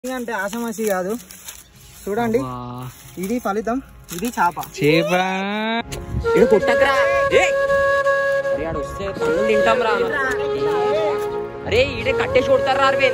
అంటే ఆషమాసి కాదు చూడండి ఇది ఫలితం ఇది చేప చేప ఇది కుట్టకరా ఏయ్! అరే ఆడు వస్తే పన్నులు తింటాం రా అరే ఈడే కట్టేసి కొడతారా అరవింద్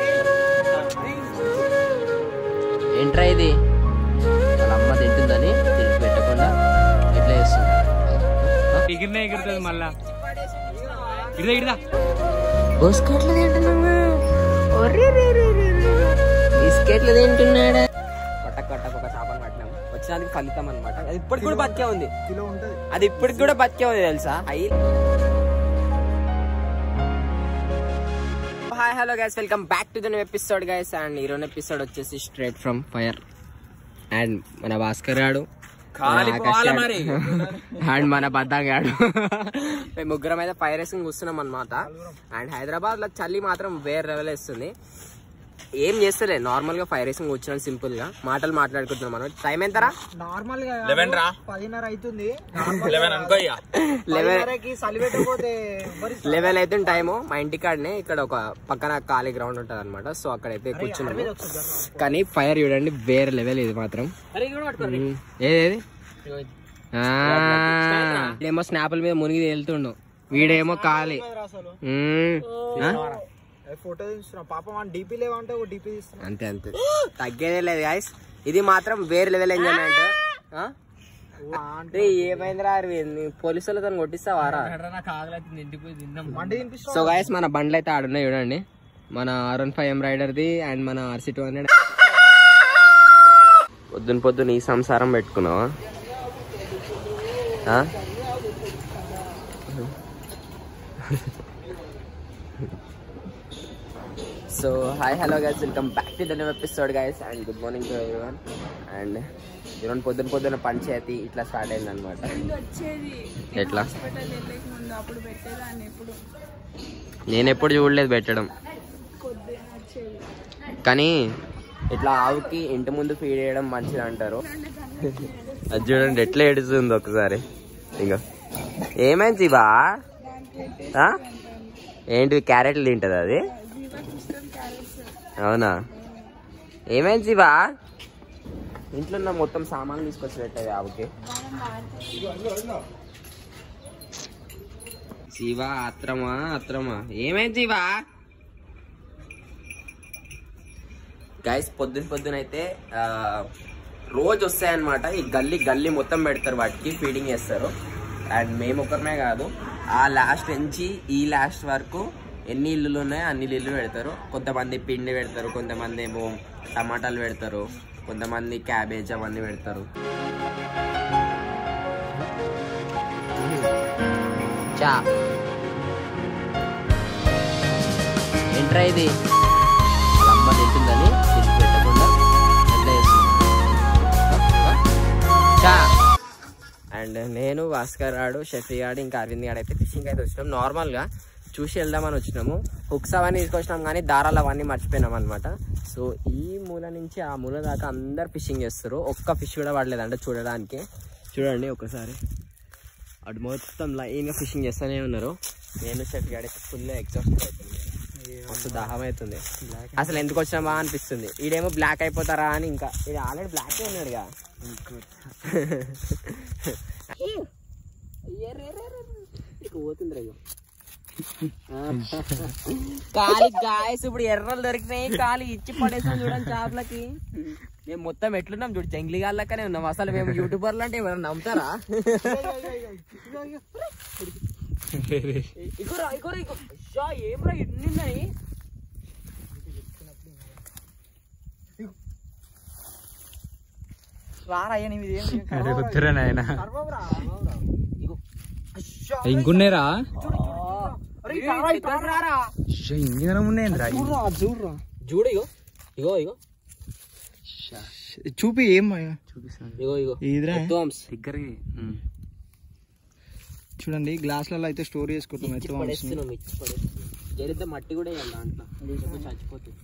ఏంట్రా ఇది వాళ్ళ అమ్మ తింటుందని తిరిగి పెట్టకుండా ఎట్లా చేస్తుంది ఎగిరినా ఎగురుతుంది మళ్ళా ఇడదా ఇడదా బిస్కెట్లు తింటున్నామా బిస్కెట్లు తింటున్నాడా కొట్టక కొట్టక ఒక చేపను పట్టినాం వచ్చినందుకు ఫలితం అనమాట అది ఇప్పటికి కూడా బతికే ఉంది కిలో ఉంటది అది ఇప్పటికి కూడా బతికే ఉంది తెలుసా అయి hi hello guys welcome back to the new episode guys and ఈరోజు ఎపిసోడ్ వచ్చేసి స్ట్రేట్ ఫ్రమ్ ఫైర్ అండ్ మన భాస్కర్ గాడు అండ్ మన బద్దాం గాడు మేము ముగ్గురం అయితే ఫైర్ వేసుకుని కూర్చున్నాం అనమాట అండ్ హైదరాబాద్ లో చలి మాత్రం వేరే లెవెల్ వేస్తుంది ఏం చేస్తలే నార్మల్ గా ఫైర్ వేసుకుని కూర్చున్నాం సింపుల్ గా మాటలు మాట్లాడుకుంటున్నాం మనం టైం ఎంతరా నార్మల్ గా పదిన్నర అవుతుంది లెవెన్ పదిన్నరకి చలి పెట్టకపోతే ఎవరి లెవెల్ అయితే టైము మా ఇంటికాడనే ఇక్కడ ఒక పక్కన ఖాళీ గ్రౌండ్ ఉంటది అనమాట సో అక్కడైతే కూర్చున్నాము కానీ ఫైర్ చూడండి వేరే లెవెల్ ఇది మాత్రం ఉమ్, ఏది ఆ, వీడేమో స్నాపుల మీద మునిగి తేలుతుండు వీడేమో ఖాళీ అసలు ఉమ్, ఆ? ఫోటో తీసుకున్నా పాపం వాడిని డీపీ లేవంటే ఒక డీపీ తీస్తున్నా అంతే అంతే తగ్గేదే లేదు గాయస్ ఇది మాత్రం వేరే లెవెల్ ఎంజాయ్మెంట్ ఏమైందిరా అరవింద్ పోలీసు వాళ్ళతో కొట్టిస్తావారా మండి తినిపిస్తా సో గాయస్ మన బండ్లు అయితే ఆడున్నాయి చూడండి మన ఆర్ వన్ ఫైవ్ ఎం రైడర్ది అండ్ మన ఆర్సీ టూ హండ్రెడ్ పొద్దున పొద్దున ఈ సంసారం పెట్టుకున్నావా ఆ? So hi hello guys welcome back to the new episode guys and good morning to everyone and ఈరోజు పొద్దున పొద్దున పంచాయతీ ఇట్లా స్టార్ట్ అయింది అనమాట వచ్చేది ఎట్లా హాస్పిటల్ వెళ్ళక ముందు అప్పుడు పెట్టేదాన్ని ఎప్పుడు నేను ఎప్పుడు చూడలేదు పెట్టడం కొద్దిగా వచ్చేది కానీ ఇట్లా ఆవుకి ఇంటి ముందు ఫీడ్ చేయడం మంచిది అంటారు అది చూడండి ఎట్లా ఏడుస్తుంది ఒకసారి ఇంకా ఏమైంది బా ఏంటి క్యారెట్లు తింటది అది జీవకి ఇష్టం క్యారెట్స్ అవునా ఏమైంది బా ఇంట్లో ఉన్న మొత్తం సామాన్లు తీసుకొచ్చి పెట్టేది ఆవుకి శివా అత్రమా అత్రమా ఏమైంది శివా గైస్ పొద్దున పొద్దున అయితే ఆ, రోజు వస్తాయన్నమాట ఈ గల్లీ గల్లీ మొత్తం పెడతారు వాటికి ఫీడింగ్ చేస్తారు అండ్ మేము ఒకరిమే కాదు ఆ లాస్ట్ నుంచి ఈ లాస్ట్ వరకు ఎన్ని ఇల్లులు ఉన్నాయో అన్ని ఇల్లు పెడతారు కొంతమంది పిండి పెడతారు కొంతమంది ఏమో టమాటాలు పెడతారు కొంతమంది క్యాబేజ్ అవన్నీ పెడతారు చా ఏంట్రా ఇది వాళ్ళ అమ్మ తింటుందని తిరిగి పెట్టకుండా ఎట్లా చేస్తుంది చా అండ్ నేను భాస్కర్ గాడు షఫీ గాడు ఇంకా అరవింద్ గాడు అయితే ఫిషింగ్ అయితే వచ్చినాం నార్మల్గా చూసి వెళ్దామని వచ్చినాము హుక్స్ అవన్నీ తీసుకొచ్చినాం కానీ దారాలు అవన్నీ మర్చిపోయినాం అనమాట సో ఈ మూల నుంచి ఆ మూల దాకా అందరు ఫిషింగ్ చేస్తారు ఒక్క ఫిష్ కూడా పడలేదు అంటే చూడడానికి చూడండి ఒకసారి అటు మొత్తం లైన్గా ఫిషింగ్ చేస్తూనే ఉన్నారు నేను షెఫ్ గాడి ఫుల్ ఎగ్జాస్ట్ అవుతుంది మస్తు దాహం అవుతుంది అసలు ఎందుకు వచ్చినామా అనిపిస్తుంది ఈడేమో బ్లాక్ అయిపోతారా అని ఇంకా ఇది ఆల్రెడీ బ్లాక్ ఉన్నాడుగా పోతుంది రేగో కాలి గాయస్ ఇప్పుడు ఎర్రలు దొరికినాయి కాలి ఇచ్చి పడేసాం చూడండి చేపలకి మేము మొత్తం ఎట్లున్నాం చూడు జంగ్లీ గాళ్ళకనే ఉన్నాం అసలు మేము యూట్యూబర్లు అంటే ఎవరైనా నమ్ముతారా ఇగోరా ఇగోరా ఇగో అయ్యా ఏమ్రా ఎన్ని ఉన్నాయి రారా అయ్యా నీవి ఏం అరే వద్దురా నాయన ఇగో అయ్యా ఇంకున్నారా అరే ఏయ్, పెద్దది రారా ఇంకేదైనా ఉన్నాయండి చూడరా చూడరా చూడు ఇగో ఇగో ఇగో చూపి ఏం ఇగో ఇగో ఇదిరా ఎత్తువంశ్. దగ్గరికి చూడండి గ్లాసులలో అయితే స్టోర్ చేసుకుంటున్నాం ఇచ్చి పడేస్తున్నాం ఇచ్చి పడేస్తున్నాం జరిగితే మట్టి కూడా వేయాలి దాంట్లో లేకపోతే చచ్చిపోతుంది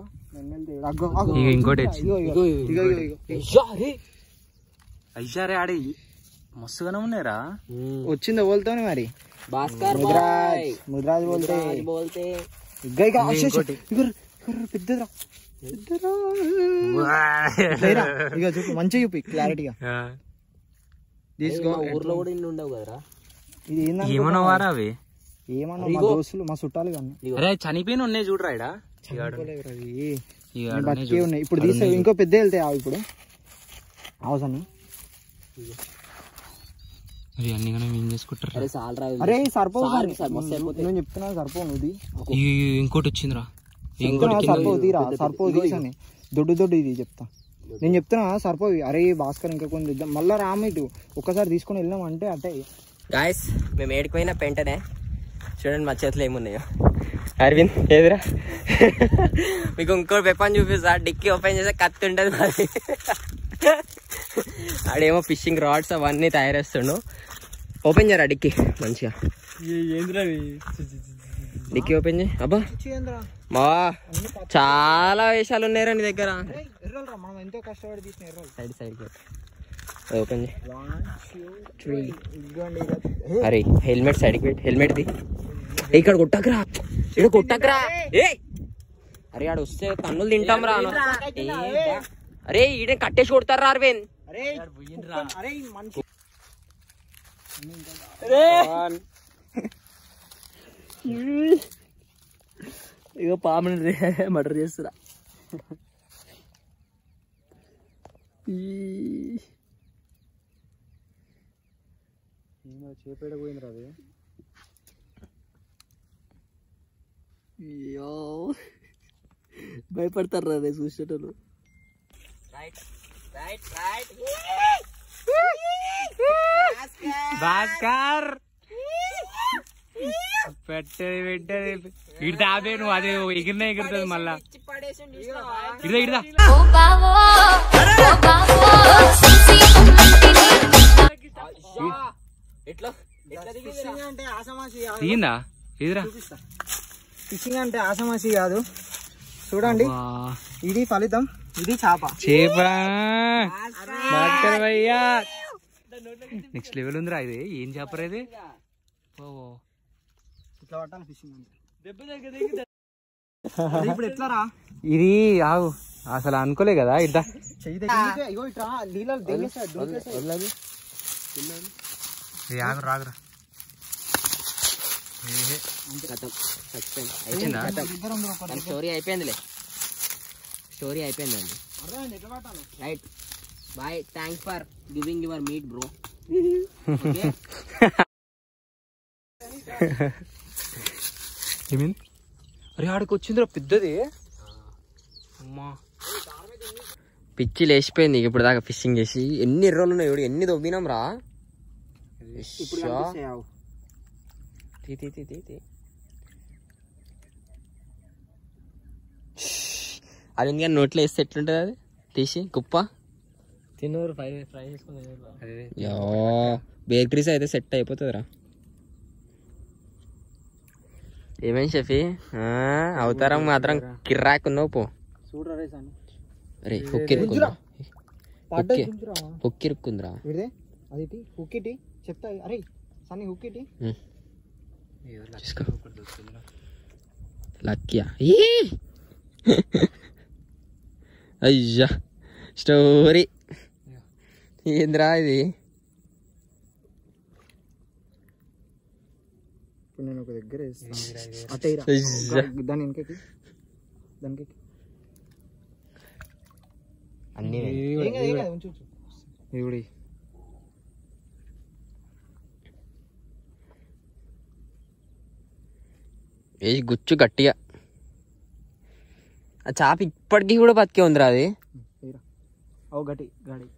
ఇక ఇంకోటి వచ్చి ఇగో ఇగో ఇగో. అయ్యా, అరే. అయ్యారే ఆడే మస్తుగానే ఉన్నారా వచ్చింది పోల్తానే మరి భాస్కర్ ముద్రాజ్ బాయ్ ముద్రాజ్ పోల్తే ముద్రాజ్ బోల్తే ఇగ్గ ఇగ్గ, అశ్శ, అశ్శ. ఇగ్గర, ఇగ్గర, పెద్దదిరా లేరా? ఇక చూపు మంచిగా చూపి క్లారిటీగా తీసుకో ఊర్లో కూడా ఇన్ని ఉండవు కదరా ఇది ఏందనుకుంటున్నావు? ఏమన్నా వారా అవి ఏమన్నా మా దోస్తులు మా చుట్టాలు కానీ అరే చనిపోయిన ఉన్నాయి చూడరా ఇడా చనిపోలేవురా అవి. ఈ ఇవి ఆడ ఉన్నాయి బతికే ఉన్నాయి ఇప్పుడు తీసే ఇంకో పెద్ద వెళ్తాయి అవి ఇప్పుడు అవసరం అరే అన్ని కానీ ఏం చేసుకుంటారు అరే సాలరా అరే సరిపోవు సార్, కానీ. సార్, మస్తు అయిపోతాయి. నేను చెప్తున్నా సరిపోవు నువ్వు ఈ ఇంకోటి వచ్చిందిరా చెప్తున్నా సరిపోవు తీరా సరిపోవు తీసని దొడ్డు దొడ్డు ఇది చెప్తా నేను చెప్తున్నా సరిపోయి అరే భాస్కర్ ఇంకా కొన్ని ఇద్దాం మళ్ళీ రాము ఇటు ఒక్కసారి తీసుకొని వెళ్ళాం అంటే అట్టే గాయస్ మేము ఏడిపోయిన పెంటనే చూడండి మా చేతిలో ఏమున్నాయో అరవింద్ ఏదిరా మీకు ఇంకో వెపన్ చూపిస్తా డిక్కీ ఓపెన్ చేస్తే కత్తి ఉంటుంది మరి ఆడేమో ఫిషింగ్ రాడ్స్ అవన్నీ తయారేస్తుండు ఓపెన్ చేయరా డిక్కీ మంచిగా డిక్కీ ఓపెన్ చేయి అబ్బా మా చాలా వేషాలు ఉన్నాయిరా నీ దగ్గర ఎర్రలరా మనం ఎంతో కష్టపడి తీసిన ఎర్రలు సైడ్ సైడ్ ఓపెన్ చేయి త్రీ ఇదిగోండి ఇక. అరే హెల్మెట్ సైడ్కి పెట్టి హెల్మెట్ ది ఏ, ఇక్కడ కొట్టకరా ఇక్కడ కొట్టకరా ఏ అరే ఆడ వస్తే కన్నులు తింటాం రా ఏ, బా. అరే ఈడ కట్టేసి కొడతారా అరవింద్ అరే అరే ఈ మనిషి ఇక పాముని మర్డర్ చేస్తురా చేపేడ పోయిందిరా అది అయ్యో భయపడతారు రా చూసేటోళ్ళు భాస్కర్ పెట్టది పెట్టది ఇటు తాపే నువ్వు అది ఎగిరినా ఎగురుతుంది మళ్ళా ఇడదా ఇడదా ఓ బావో ఓ బావో సిసి ఉమ్మంటిని ఎట్లా ఫిషింగ్ అంటే ఆసమాసి కాదు దిగిందా ఇదిరా ఫిషింగ్ అంటే ఆసమాసి కాదు చూడండి ఇది ఫలితం ఇది చేప చేప భాస్కర్ భయ్యా నెక్స్ట్ లెవెల్ ఉందిరా ఇది ఏం చేపరా ఇది ఓ ఇట్లా పట్టాలి ఫిషింగ్ అంటే అది ఇప్పుడు ఎట్లా రా ఇది ఆగు అసలు అనుకోలే కదా ఇద్దా చెయ్యి దగ్గర ఇగో ఇట్లా నీళ్ళలో దిగేస్తాయి దూకేస్తాయి. ఆగు రాగురా వచ్చిందా ఇద్దరు ఉండరు ఒకరు. స్టోరీ అయిపోయిందిలే స్టోరీ అయిపోయిందండి అర్థమైంది ఎట్లా పట్టాలి రైట్ బాయ్ thanks for giving your meat bro ఏమైంది అరే ఆడికి వచ్చిందిరా పెద్దది అమ్మా పిచ్చి లేచిపోయింది ఇప్పుడు దాకా ఫిషింగ్ చేసి ఎన్ని ఎర్రలు ఉన్నాయి చూడు ఎన్ని దొబ్బినాం రా ఇప్పుడు షా. కనిపిస్తాయి ఆవు. తీ, తీ, తీ, తీ, తీ. అది ఇంకా నోట్లో వేస్తే ఎట్లుంటుంది అది తీసి కుప్ప తిన్నూరు ఫ్రై ఫ్రై చేసుకుని యో బేకరీస్ అయితే సెట్ అయిపోతుందిరా ఏమేం షఫీ ఆ, అవతారం మాత్రం కిర్రాక్ ఉన్నావు పో చూడరా రే సన్ని. అరే హుక్కిరుక్కుందా పడ్డది ఓకే. గుంజురా. హుక్కిరుక్కుందిరా విడిదే అది ఇటీ, హుక్ ఇటీ చెప్తా అరే సన్ని హుక్ ఇటీ చూసుకో లక్కియా ఏ అయ్యా స్టోరీ ఏంద్రా ఇది ఇప్పుడు నేను ఒక దగ్గర వేస్తాను అటే ఇరా. అయ్యా. దాని వెనకకి దానికి అన్నీ ఏం కాదు, ఏం కాదు, ఉంచు, ఉంచు. ఇవిడి వేసి గుచ్చు గట్టిగా ఆ చాప ఇప్పటికీ కూడా బతికే ఉందిరా అది ఇరా. ఓ గటి గాడి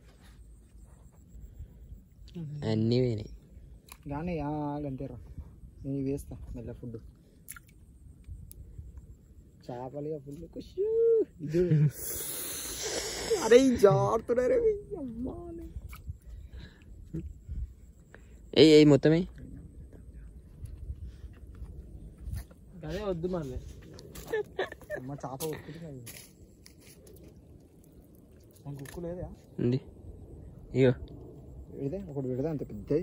అన్నీ పోయినాయి కానీ ఆ గంతేరా నేను ఇవి వేస్తా మెల్ల ఫుడ్ చేపలు ఫుల్ ఖుషి ఇది అరే జారుతున్నారే అమ్మా ఏ ఏ మొత్తమే అదే వద్దు మళ్ళీ అమ్మ చేప ఉట్టుకున్నది నాకు ఉక్కు లేదా ఉంది ఇగో ఇదే ఒకటి పెడదా అంత పెద్దది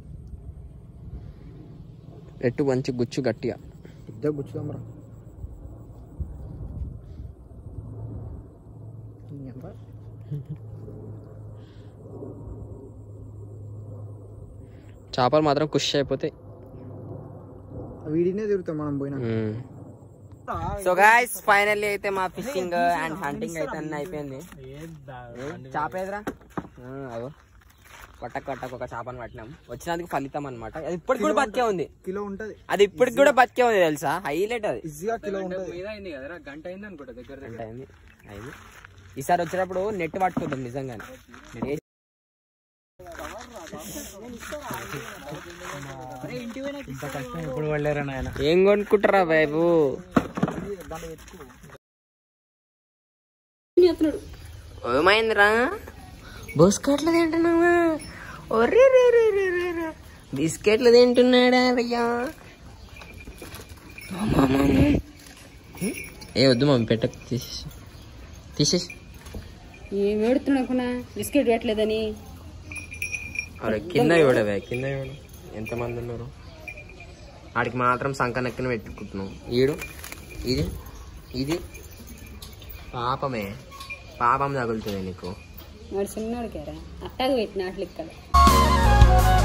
ఎట్టు మంచి గుచ్చు గట్టిగా పెద్ద గుచ్చుదాం రా చేపలు మాత్రం కుష్ అయిపోతాయి వీడినే తిరుగుతాం మనం పోయినా సో గాయస్ ఫైనల్లీ అయితే మా ఫిషింగ్ అండ్ హంటింగ్ అయితే అన్ని అయిపోయింది చేప ఎదురా అదో పట్టక పట్టక ఒక చేపను పట్టినాం వచ్చినందుకు ఫలితం అన్నమాట అది ఇప్పటికి కూడా బతికే ఉంది కిలో ఉంటది అది ఇప్పటికి కూడా బతికే ఉంది తెలుసా హైలైట్ అది ఈజీగా కిలో ఉంటది మీద అయింది కదరా గంట అయింది అనుకుంటా దగ్గర దగ్గర అంటే అయింది అయింది ఈసారి వచ్చేటప్పుడు నెట్ పట్టుకుందాం నిజంగానే ఏ- ఇంత కష్టం ఎప్పుడు పడలేరా నాయన ఏం కొనుక్కుంటారా బాబు ఏమైందిరా బిస్కెట్లు తింటున్నావా ఒర్రే రే రే రే రే రే. బిస్కెట్లు తింటున్నాడా అయ్యా ఏ వద్దు మమ్మీ పెట్ట తీసేసి తీసేసి ఏం ఏడుతున్నాకున్నా బిస్కెట్ పెట్టలేదని అరే కింద ఇవ్వడవే కింద ఇవ్వడం ఎంతమంది ఉన్నారు ఆడికి మాత్రం సంకనెక్కన పెట్టుకుంటున్నాం ఈడు ఇది ఇది పాపమే పాపం తగులుతుంది నీకు వాడు చిన్నోడికారా అట్టాగా పెట్టిన అట్లు ఇక్కడ